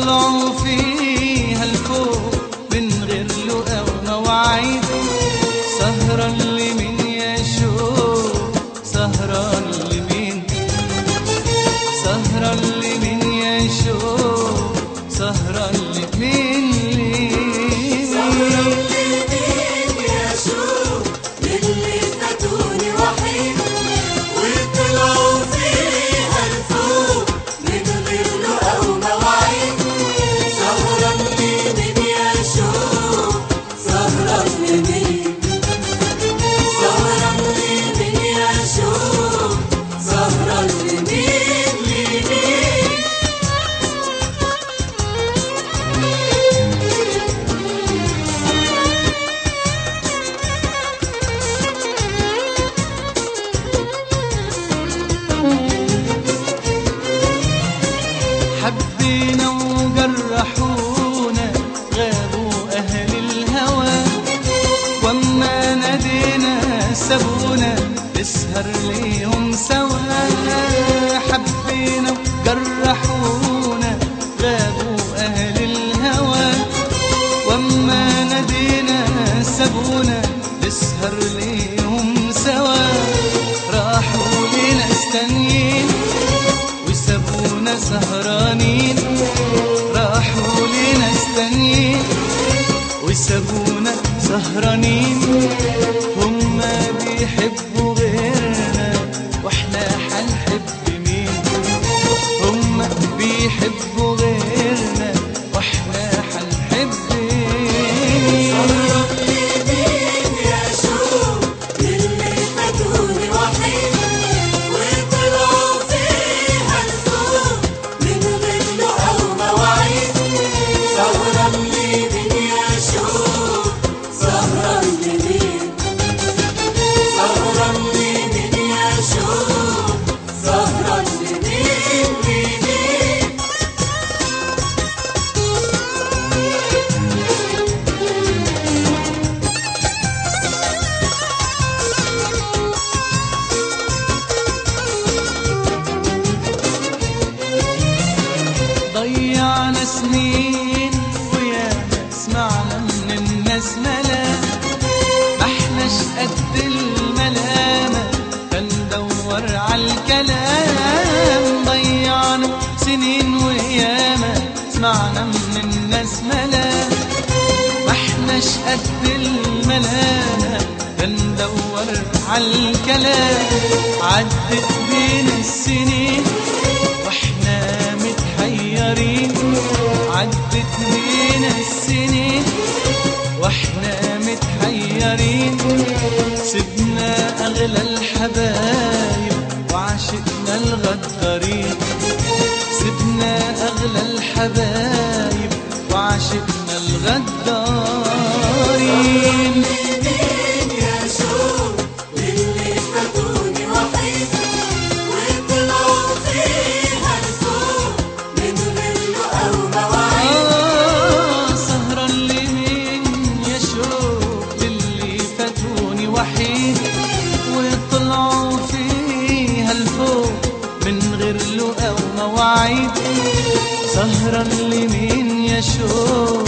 وطلعوا فيها الفوق من غير لقا ومواعيد سهرة لمين يشوف سهرة لمين سهرة لمين يشوف سهرة لمين لمين اللي فاتوني وحيد وطلعوا فيها الفوق من غير لقا ومواعيد سهرة لمين يشوف سهرة لمين سهرة لمين يشوف سهرة لمين لمين حبينا وجرحونا غابوا أهل الهوى وأما نادينا سابونا نسهر ليهم سوا حبينا وجرحونا غابوا أهل الهوى وأما نادينا سابونا نسهر ليهم سوا راحوا لناس تانيين وسابونا سهرانين راحوا لناس تانيين وسابونا سهرانين هما بيحبوا غيرنا واحنا حنحب مين هما بيحبوا غيرنا واحنا حنحب مين لمين يشوف اللي فاتوني وحيد وطلعوا فيها الفوق من غير لقا ومواعيد سهرة لمين يشوف سهرة لمين سهرة لمين يشوف سهرة لمين لمين ضيعنا سنين ويا سمعنا من الناس ملام ما احناش قد الملامة فندور عالكلام ضيعنا سنين وياما سمعنا من الناس ملام ما احناش قد الملامة فندور عالكلام عدت بين السنين واحنا متحيرين عدت بينا السنين واحنا متحيرين سيبنا اغلى الحبايب وعشقنا الغدارين سيبنا اغلى الحبايب وعشقنا الغدارين لمين يشوف اللي فاتوني وحيد وطلعوا فيها الفوق من غير لقا ومواعيد آه سهرا لمين يشوف اللي فاتوني وحيد وطلعوا فيها الفوق من غير لقا ومواعيد سهرا لمين يشوف